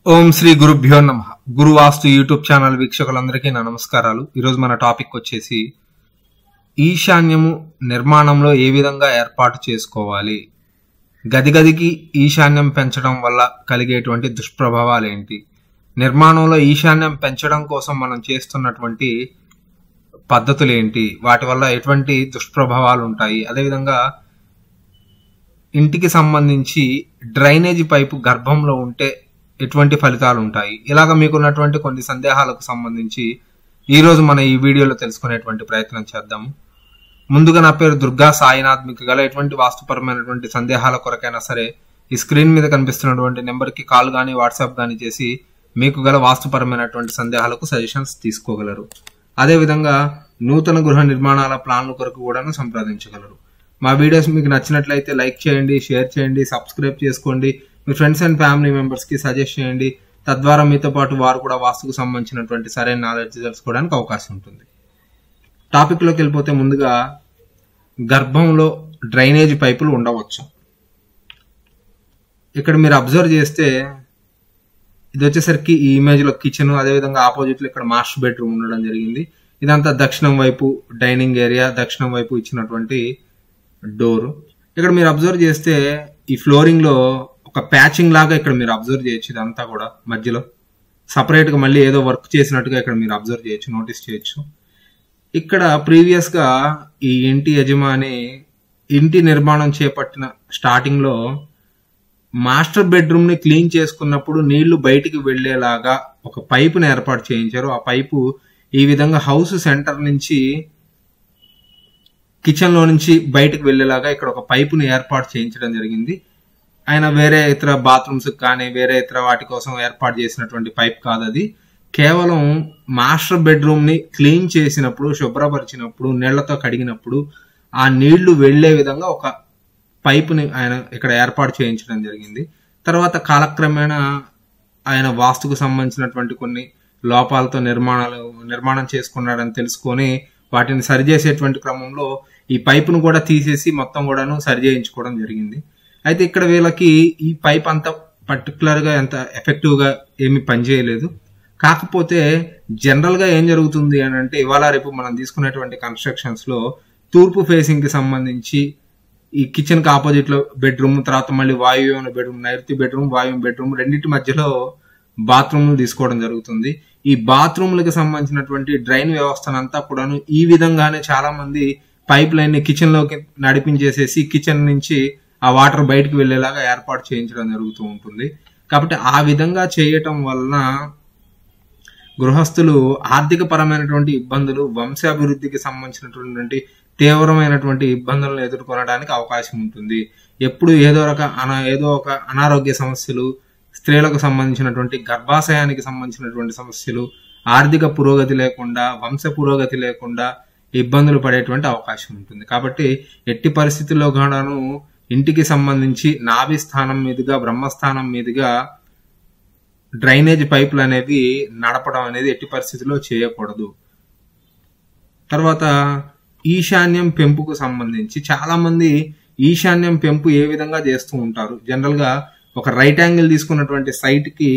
ఓం శ్రీ గురుభ్యో నమ గురువాస్తు YouTube channel వీక్షకులందరికీ నా నమస్కారాలు ఈరోజు మన టాపిక్ వచ్చేసి ఈశాన్యము నిర్మాణంలో ఏ విధంగా ఏర్పాటు చేసుకోవాలి గది గదికి ఈశాన్యం పెంచడం వల్ల కలిగేటువంటి దుష్ప్రభావాలు ఏంటి నిర్మాణంలో ఈశాన్యం పెంచడం కోసం మనం చేస్తున్నటువంటి పద్ధతులు ఏంటి వాటి వల్ల ఎటువంటి దుష్ప్రభావాలు ఉంటాయి అదేవిధంగా ఇంటికి సంబంధించి డ్రైనేజీ పైపు గర్భంలో ఉంటే ఎటువంటి ఫలితాలు ఉంటాయి ఇలాగ మీకున్నటువంటి కొన్ని సందేహాలకు సంబంధించి ఈ రోజు మన ఈ వీడియోలో తెలుసుకునేటువంటి ప్రయత్నం చేద్దాము ముందుగా నా పేరు దుర్గా సాయినాథ్ మీకు గల ఎటువంటి వాస్తుపరమైనటువంటి సందేహాల కొరకైనా సరే ఈ స్క్రీన్ మీద కనిపిస్తున్నటువంటి నెంబర్కి కాల్ కానీ వాట్సాప్ కానీ చేసి మీకు గల వాస్తుపరమైనటువంటి సందేహాలకు సజెషన్స్ తీసుకోగలరు అదేవిధంగా నూతన గృహ నిర్మాణాల ప్లాన్ల కొరకు కూడాను సంప్రదించగలరు మా వీడియోస్ మీకు నచ్చినట్లయితే లైక్ చేయండి షేర్ చేయండి సబ్స్క్రైబ్ చేసుకోండి మీ ఫ్రెండ్స్ అండ్ ఫ్యామిలీ మెంబర్స్ కి సజెస్ట్ చేయండి తద్వారా మీతో పాటు వారు కూడా వాస్తుకు సంబంధించినటువంటి సరైన నాలెడ్జ్ తెలుసుకోవడానికి అవకాశం ఉంటుంది టాపిక్ లోకి వెళ్ళిపోతే ముందుగా గర్భంలో డ్రైనేజ్ పైపులు ఉండవచ్చు ఇక్కడ మీరు అబ్జర్వ్ చేస్తే ఇది వచ్చేసరికి ఈ ఇమేజ్ లో కిచెన్ అదేవిధంగా ఆపోజిట్ లో ఇక్కడ మాస్టర్ బెడ్రూమ్ ఉండడం జరిగింది ఇదంతా దక్షిణం వైపు డైనింగ్ ఏరియా దక్షిణం వైపు ఇచ్చినటువంటి డోర్ ఇక్కడ మీరు అబ్జర్వ్ చేస్తే ఈ ఫ్లోరింగ్ లో ఒక ప్యాచింగ్ లాగా ఇక్కడ మీరు అబ్జర్వ్ చేయొచ్చు ఇదంతా కూడా మధ్యలో సపరేట్ గా మళ్ళీ ఏదో వర్క్ చేసినట్టుగా ఇక్కడ మీరు అబ్జర్వ్ చేయొచ్చు నోటీస్ చేయొచ్చు ఇక్కడ ప్రీవియస్ గా ఈ ఇంటి యజమాని ఇంటి నిర్మాణం చేపట్టిన స్టార్టింగ్ లో మాస్టర్ బెడ్రూమ్ ని క్లీన్ చేసుకున్నప్పుడు నీళ్లు బయటికి వెళ్లేలాగా ఒక పైపుని ఏర్పాటు చేయించారు ఆ పైపు ఈ విధంగా హౌస్ సెంటర్ నుంచి కిచెన్ లో నుంచి బయటకు వెళ్లేలాగా ఇక్కడ ఒక పైపుని ఏర్పాటు చేయించడం జరిగింది ఆయన వేరే ఇతర బాత్రూమ్స్ కానీ వేరే ఇతర వాటి కోసం ఏర్పాటు చేసినటువంటి పైప్ కాదు అది కేవలం మాస్టర్ బెడ్రూమ్ ని క్లీన్ చేసినప్పుడు శుభ్రపరిచినప్పుడు నీళ్లతో కడిగినప్పుడు ఆ నీళ్లు వెళ్లే విధంగా ఒక పైపుని ఆయన ఇక్కడ ఏర్పాటు చేయించడం జరిగింది తర్వాత కాలక్రమేణా ఆయన వాస్తుకు సంబంధించినటువంటి కొన్ని లోపాలతో నిర్మాణాలు నిర్మాణం చేసుకున్నాడని తెలుసుకొని వాటిని సరిచేసేటువంటి క్రమంలో ఈ పైపును కూడా తీసేసి మొత్తం కూడాను సరి చేయించుకోవడం జరిగింది అయితే ఇక్కడ వీళ్ళకి ఈ పైప్ అంత పర్టికులర్ గా ఎంత ఎఫెక్టివ్ గా ఏమి పనిచేయలేదు కాకపోతే జనరల్ గా ఏం జరుగుతుంది అని అంటే ఇవాళ రేపు మనం తీసుకునేటువంటి కన్స్ట్రక్షన్స్ లో తూర్పు ఫేసింగ్ కి సంబంధించి ఈ కిచెన్ కి ఆపోజిట్ లో బెడ్రూమ్ తర్వాత మళ్ళీ వాయువ్యం బెడ్రూమ్ నైరుతి బెడ్రూమ్ వాయువ్యం బెడ్రూమ్ రెండింటి మధ్యలో బాత్రూమ్ తీసుకోవడం జరుగుతుంది ఈ బాత్రూమ్లకు సంబంధించినటువంటి డ్రైన్ వ్యవస్థనంతా కూడాను ఈ విధంగానే చాలా మంది పైప్ లైన్ ని కిచెన్ లోకి నడిపించేసేసి కిచెన్ నుంచి ఆ వాటర్ బయటకు వెళ్లేలాగా ఏర్పాటు చేయించడం జరుగుతూ ఉంటుంది కాబట్టి ఆ విధంగా చేయటం వలన గృహస్థులు ఆర్థిక పరమైనటువంటి ఇబ్బందులు వంశాభివృద్ధికి సంబంధించినటువంటి తీవ్రమైనటువంటి ఇబ్బందులను ఎదుర్కొనడానికి అవకాశం ఉంటుంది ఎప్పుడు ఏదో ఒక అనా ఏదో ఒక అనారోగ్య సమస్యలు స్త్రీలకు సంబంధించినటువంటి గర్భాశయానికి సంబంధించినటువంటి సమస్యలు ఆర్థిక పురోగతి లేకుండా వంశ పురోగతి లేకుండా ఇబ్బందులు పడేటువంటి అవకాశం ఉంటుంది కాబట్టి ఎట్టి పరిస్థితుల్లో కూడాను ఇంటికి సంబంధించి నాభి స్థానం మీదుగా బ్రహ్మస్థానం మీదుగా డ్రైనేజ్ పైపులు అనేవి నడపడం అనేది ఎట్టి పరిస్థితుల్లో చేయకూడదు తర్వాత ఈశాన్యం పెంపుకు సంబంధించి చాలా మంది ఈశాన్యం పెంపు ఏ విధంగా చేస్తూ ఉంటారు జనరల్ గా ఒక రైట్ యాంగిల్ తీసుకున్నటువంటి సైట్ కి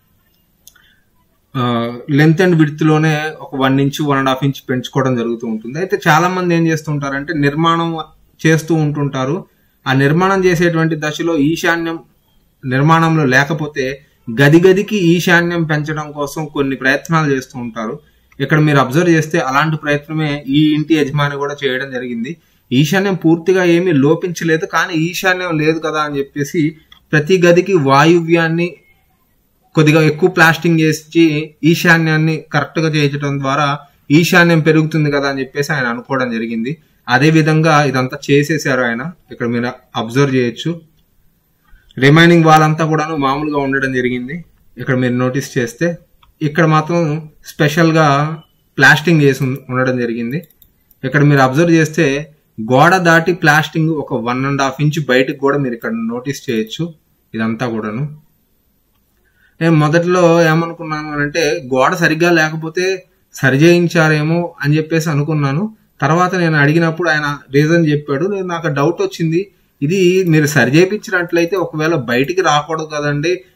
లెంత్ అండ్ విడ్త్ లోనే ఒక one inch one and half inch పెంచుకోవడం జరుగుతూ ఉంటుంది అయితే చాలా మంది ఏం చేస్తుంటారంటే నిర్మాణం చేస్తూ ఉంటుంటారు ఆ నిర్మాణం చేసేటువంటి దశలో ఈశాన్యం నిర్మాణంలో లేకపోతే గది గదికి ఈశాన్యం పెంచడం కోసం కొన్ని ప్రయత్నాలు చేస్తూ ఉంటారు ఇక్కడ మీరు అబ్జర్వ్ చేస్తే అలాంటి ప్రయత్నమే ఈ ఇంటి యజమాని కూడా చేయడం జరిగింది ఈశాన్యం పూర్తిగా ఏమీ లోపించలేదు కానీ ఈశాన్యం లేదు కదా అని చెప్పేసి ప్రతి గదికి వాయువ్యాన్ని కొద్దిగా ఎక్కువ ప్లాస్టింగ్ చేసి ఈశాన్యాన్ని కరెక్ట్ గా చేయించడం ద్వారా ఈశాన్యం పెరుగుతుంది కదా అని చెప్పేసి ఆయన అనుకోవడం జరిగింది అదే విధంగా ఇదంతా చేసేసారు ఆయన ఇక్కడ మీరు అబ్జర్వ్ చేయొచ్చు రిమైనింగ్ వాల్ అంతా కూడాను మామూలుగా ఉండడం జరిగింది ఇక్కడ మీరు నోటీస్ చేస్తే ఇక్కడ మాత్రం స్పెషల్ గా ప్లాస్టింగ్ చేసి ఉండడం జరిగింది ఇక్కడ మీరు అబ్జర్వ్ చేస్తే గోడ దాటి ప్లాస్టింగ్ ఒక వన్ అండ్ హాఫ్ ఇంచ్ బయటకు కూడా మీరు ఇక్కడ నోటీస్ చేయొచ్చు ఇదంతా కూడాను నేను మొదట్లో ఏమనుకున్నాను అంటే గోడ సరిగ్గా లేకపోతే సరి చేయించారేమో అని చెప్పేసి అనుకున్నాను తర్వాత నేను అడిగినప్పుడు ఆయన రీజన్ చెప్పాడు నేను నాకు డౌట్ వచ్చింది ఇది మీరు సరి చేయించినట్లయితే ఒకవేళ బయటికి రాకూడదు కదండి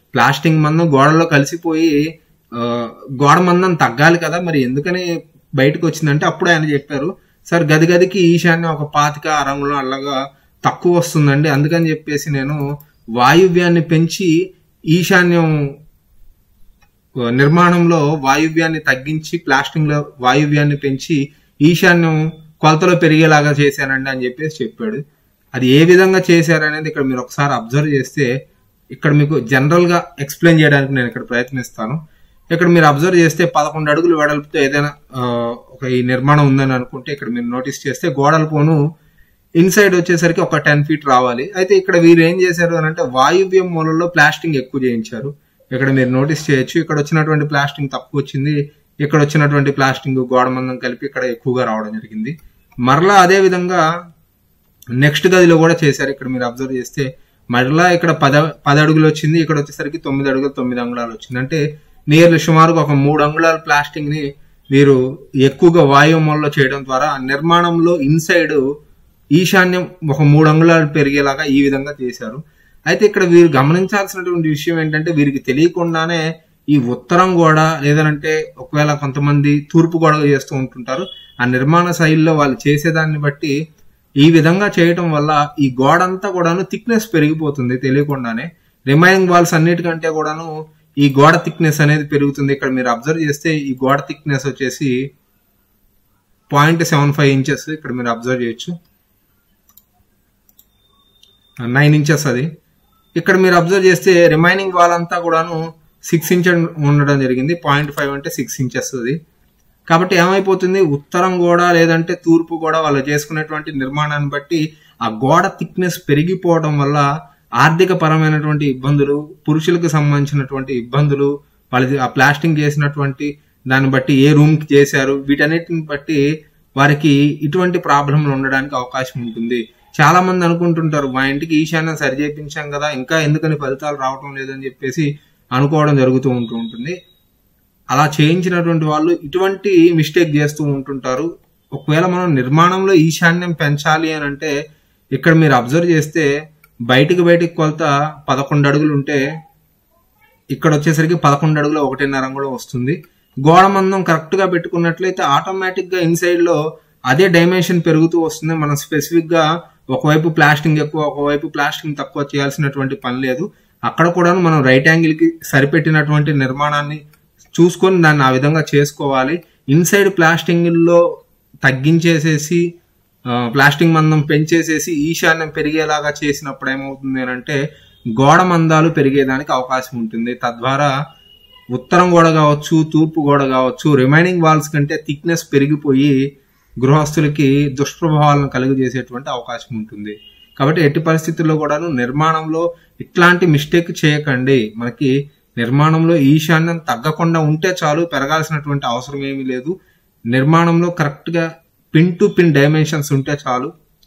ప్లాస్టింగ్ మందం గోడల్లో కలిసిపోయి ఆ, గోడ మందం తగ్గాలి కదా మరి ఎందుకని బయటకు వచ్చిందంటే అప్పుడు ఆయన చెప్పారు సార్ గది గదికి ఈశాన్యం ఒక పాతిక అరంగుళం అలాగా తక్కువ వస్తుందండి అందుకని చెప్పేసి నేను వాయువ్యాన్ని పెంచి ఈశాన్యం నిర్మాణంలో వాయువ్యాన్ని తగ్గించి ప్లాస్టింగ్ లో వాయువ్యాన్ని పెంచి ఈశాన్యం కొలతలో పెరిగేలాగా చేశానండి అని చెప్పేసి చెప్పాడు అది ఏ విధంగా చేశారనేది ఇక్కడ మీరు ఒకసారి అబ్జర్వ్ చేస్తే ఇక్కడ మీకు జనరల్ గా ఎక్స్ప్లెయిన్ చేయడానికి నేను ఇక్కడ ప్రయత్నిస్తాను ఇక్కడ మీరు అబ్జర్వ్ చేస్తే పదకొండు అడుగులు వెడల్పుతో ఏదైనా ఆ, ఒక ఈ నిర్మాణం ఉందని అనుకుంటే ఇక్కడ మీరు నోటీస్ చేస్తే గోడల పోను ఇన్సైడ్ వచ్చేసరికి ఒక టెన్ ఫీట్ రావాలి అయితే ఇక్కడ వీరు ఏం చేశారు అని అంటే వాయువ్యం మూలలో ప్లాస్టింగ్ ఎక్కువ చేయించారు ఇక్కడ మీరు నోటీస్ చేయొచ్చు ఇక్కడ వచ్చినటువంటి ప్లాస్టింగ్ తక్కువ వచ్చింది ఇక్కడ వచ్చినటువంటి ప్లాస్టింగ్ గోడ మందం కలిపి ఇక్కడ ఎక్కువగా రావడం జరిగింది మరలా అదే విధంగా నెక్స్ట్ గదిలో కూడా చేశారు ఇక్కడ మీరు అబ్జర్వ్ చేస్తే మరలా ఇక్కడ పద పది అడుగులు వచ్చింది ఇక్కడ వచ్చేసరికి తొమ్మిది అడుగులు తొమ్మిది అంగుళాలు వచ్చింది అంటే నియర్లీ సుమారుగా ఒక మూడు అంగుళాల ప్లాస్టింగ్ ని వీరు ఎక్కువగా వాయుమూలలో చేయడం ద్వారా ఆ నిర్మాణంలో ఇన్సైడ్ ఈశాన్యం ఒక మూడు అంగుళాలు పెరిగేలాగా ఈ విధంగా చేశారు అయితే ఇక్కడ వీరు గమనించాల్సినటువంటి విషయం ఏంటంటే వీరికి తెలియకుండానే ఈ ఉత్తరం గోడ లేదంటే ఒకవేళ కొంతమంది తూర్పు గోడ చేస్తూ ఉంటుంటారు ఆ నిర్మాణ శైలిలో వాళ్ళు చేసేదాన్ని బట్టి ఈ విధంగా చేయటం వల్ల ఈ గోడ అంతా కూడాను థిక్నెస్ పెరిగిపోతుంది తెలియకుండానే రిమైనింగ్ వాల్స్ అన్నిటికంటే కూడాను ఈ గోడ థిక్నెస్ అనేది పెరుగుతుంది ఇక్కడ మీరు అబ్జర్వ్ చేస్తే ఈ గోడ థిక్నెస్ వచ్చేసి పాయింట్ సెవెన్ ఫైవ్ ఇంచెస్ ఇక్కడ మీరు అబ్జర్వ్ చేయొచ్చు నైన్ ఇంచెస్ అది ఇక్కడ మీరు అబ్జర్వ్ చేస్తే రిమైనింగ్ వాల్ అంతా కూడాను సిక్స్ ఇంచ్ ఉండడం జరిగింది పాయింట్ ఫైవ్ అంటే సిక్స్ ఇంచెస్ అది కాబట్టి ఏమైపోతుంది ఉత్తరం గోడ లేదంటే తూర్పు గోడ వాళ్ళు చేసుకునేటువంటి నిర్మాణాన్ని బట్టి ఆ గోడ థిక్నెస్ పెరిగిపోవడం వల్ల ఆర్థిక పరమైనటువంటి ఇబ్బందులు పురుషులకు సంబంధించినటువంటి ఇబ్బందులు వాళ్ళది ఆ ప్లాస్టింగ్ చేసినటువంటి దాన్ని బట్టి ఏ రూమ్ కి చేశారు వీటన్నిటిని బట్టి వారికి ఇటువంటి ప్రాబ్లంలు ఉండడానికి అవకాశం ఉంటుంది చాలా మంది అనుకుంటుంటారు మా ఇంటికి ఈశాన్యం సరి చేయించాం కదా ఇంకా ఎందుకని ఫలితాలు రావటం లేదని చెప్పేసి అనుకోవడం జరుగుతూ ఉంటూ ఉంటుంది అలా చేయించినటువంటి వాళ్ళు ఇటువంటి మిస్టేక్ చేస్తూ ఉంటుంటారు ఒకవేళ మనం నిర్మాణంలో ఈశాన్యం పెంచాలి అని అంటే ఇక్కడ మీరు అబ్జర్వ్ చేస్తే బయటికి బయటికి కొలత పదకొండు అడుగులు ఉంటే ఇక్కడ వచ్చేసరికి పదకొండు అడుగులు ఒకటిన్నర కూడా వస్తుంది గోడ మందం కరెక్ట్ గా పెట్టుకున్నట్లయితే ఆటోమేటిక్ గా ఇన్సైడ్ లో అదే డైమెన్షన్ పెరుగుతూ వస్తుంది మనం స్పెసిఫిక్ గా ఒకవైపు ప్లాస్టింగ్ ఎక్కువ ఒకవైపు ప్లాస్టింగ్ తక్కువ చేయాల్సినటువంటి పని లేదు అక్కడ కూడా మనం రైట్ యాంగిల్ కి సరిపెట్టినటువంటి నిర్మాణాన్ని చూసుకొని దాన్ని ఆ విధంగా చేసుకోవాలి ఇన్సైడ్ ప్లాస్టింగ్ లో తగ్గించేసేసి ఆ, ప్లాస్టింగ్ మందం పెంచేసేసి ఈశాన్యం పెరిగేలాగా చేసినప్పుడు ఏమవుతుంది అని అంటే గోడ మందాలు పెరిగేదానికి అవకాశం ఉంటుంది తద్వారా ఉత్తరం గోడ కావచ్చు తూర్పు గోడ కావచ్చు రిమైనింగ్ వాల్స్ కంటే థిక్నెస్ పెరిగిపోయి గృహస్థులకి దుష్ప్రభావాలను కలుగజేసేటువంటి అవకాశం ఉంటుంది కాబట్టి ఎట్టి పరిస్థితుల్లో కూడాను నిర్మాణంలో ఇట్లాంటి మిస్టేక్ చేయకండి మనకి నిర్మాణంలో ఈశాన్యం తగ్గకుండా ఉంటే చాలు పెరగాల్సినటువంటి అవసరం ఏమీ లేదు నిర్మాణంలో కరెక్ట్ గా పిన్ టు పిన్ డైమెన్షన్స్ ఉంటే చాలు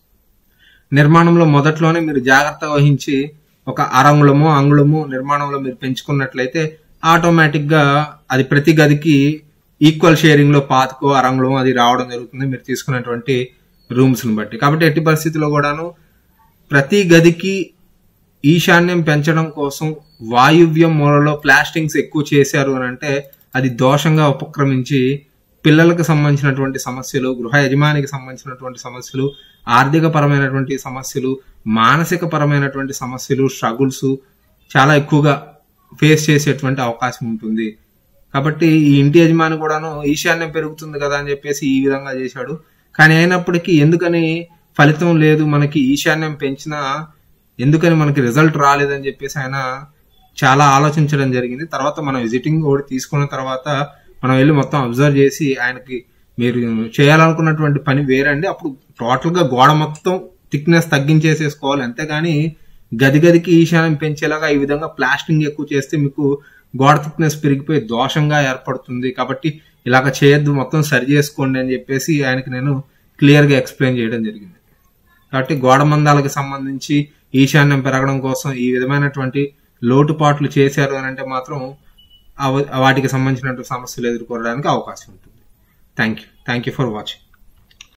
నిర్మాణంలో మొదట్లోనే మీరు జాగ్రత్త వహించి ఒక అరంగుళము అంగుళము నిర్మాణంలో మీరు పెంచుకున్నట్లయితే ఆటోమేటిక్ గా అది ప్రతి గదికి ఈక్వల్ షేరింగ్ లో పాతికో అరంగుళం అది రావడం జరుగుతుంది మీరు తీసుకున్నటువంటి రూమ్స్ ని బట్టి కాబట్టి ఎట్టి పరిస్థితిలో కూడాను ప్రతి గదికి ఈశాన్యం పెంచడం కోసం వాయువ్యం మూలలో ప్లాస్టింగ్స్ ఎక్కువ చేశారు అని అంటే అది దోషంగా ఉపక్రమించి పిల్లలకు సంబంధించినటువంటి సమస్యలు గృహ యజమానికి సంబంధించినటువంటి సమస్యలు ఆర్థిక పరమైనటువంటి సమస్యలు మానసిక పరమైనటువంటి సమస్యలు స్ట్రగుల్స్ చాలా ఎక్కువగా ఫేస్ చేసేటువంటి అవకాశం ఉంటుంది కాబట్టి ఈ ఇంటి యజమాని కూడాను ఈశాన్యం పెరుగుతుంది కదా అని చెప్పేసి ఈ విధంగా చేశాడు కానీ అయినప్పటికీ ఎందుకని ఫలితం లేదు మనకి ఈశాన్యం పెంచినా ఎందుకని మనకి రిజల్ట్ రాలేదని చెప్పేసి ఆయన చాలా ఆలోచించడం జరిగింది తర్వాత మనం విజిటింగ్ కూడా తీసుకున్న తర్వాత మనం వెళ్ళి మొత్తం అబ్జర్వ్ చేసి ఆయనకి మీరు చేయాలనుకున్నటువంటి పని వేరండి అప్పుడు టోటల్ గా గోడ మొత్తం థిక్నెస్ తగ్గించేసేసుకోవాలి అంతేగాని గది గదికి ఈశాన్యం పెంచేలాగా ఈ విధంగా ప్లాస్టింగ్ ఎక్కువ చేస్తే మీకు గోడ థిక్నెస్ పెరిగిపోయి దోషంగా ఏర్పడుతుంది కాబట్టి ఇలాగ చేయొద్దు మొత్తం సరి చేసుకోండి అని చెప్పేసి ఆయనకి నేను క్లియర్ గా ఎక్స్ప్లెయిన్ చేయడం జరిగింది కాబట్టి గోడ మందాలకు సంబంధించి ఈశాన్యం పెరగడం కోసం ఈ విధమైనటువంటి లోటుపాట్లు చేశారు అని అంటే మాత్రం అవ- వాటికి సంబంధించినటువంటి సమస్యలు ఎదుర్కోవడానికి అవకాశం ఉంటుంది thank you thank you for watching